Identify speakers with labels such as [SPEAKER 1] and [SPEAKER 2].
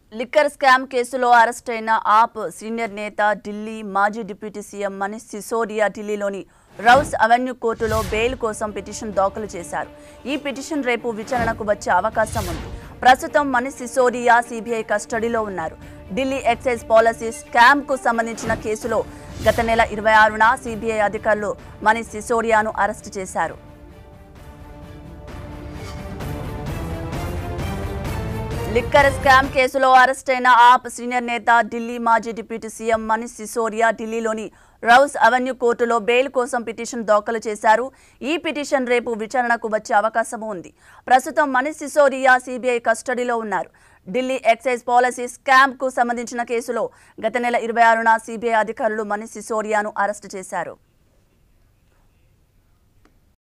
[SPEAKER 1] liquor scam కేసులో arrest అయిన AAP senior నేత ఢిల్లీ మాజీ డిప్యూటీ సీఎం మనీష్ సిసోడియా ఢిల్లీలోని రౌస్ అవెన్యూ కోర్టులో బెయిల్ కోసం పిటిషన్ దాఖలు చేశారు ఈ పిటిషన్ రేపు విచారణకు వచ్చే అవకాశం ఉంది ప్రస్తుతం మనీష్ సిసోడియా సిబిఐ కస్టడీలో ఉన్నారు ఢిల్లీ ఎక్సైజ్ పాలసీ స్కామ్ కు సంబంధించిన కేసులో గత నెల ఇరవై ఆరున సిబిఐ అధికారులు మనీష్ సిసోడియాను అరెస్టు చేశారు లిక్కర్ స్కామ్ కేసులో అరెస్ట్ అయిన ఆప్ సీనియర్ నేత ఢిల్లీ మాజీ డిప్యూటీ సీఎం మనీష్ సిసోడియా ఢిల్లీలోని రౌస్ అవెన్యూ కోర్టులో బెయిల్ కోసం పిటిషన్ దాఖలు చేశారు ఈ పిటిషన్ రేపు విచారణకు వచ్చే అవకాశం ఉంది ప్రస్తుతం మనీష్ సిసోడియా సిబిఐ కస్టడీలో ఉన్నారు ఢిల్లీ ఎక్సైజ్ పాలసీ స్కామ్ కు సంబంధించిన కేసులో గత నెల ఇరవై ఆరున సిబిఐ అధికారులు మనీష్ సిసోడియాను అరెస్టు చేశారు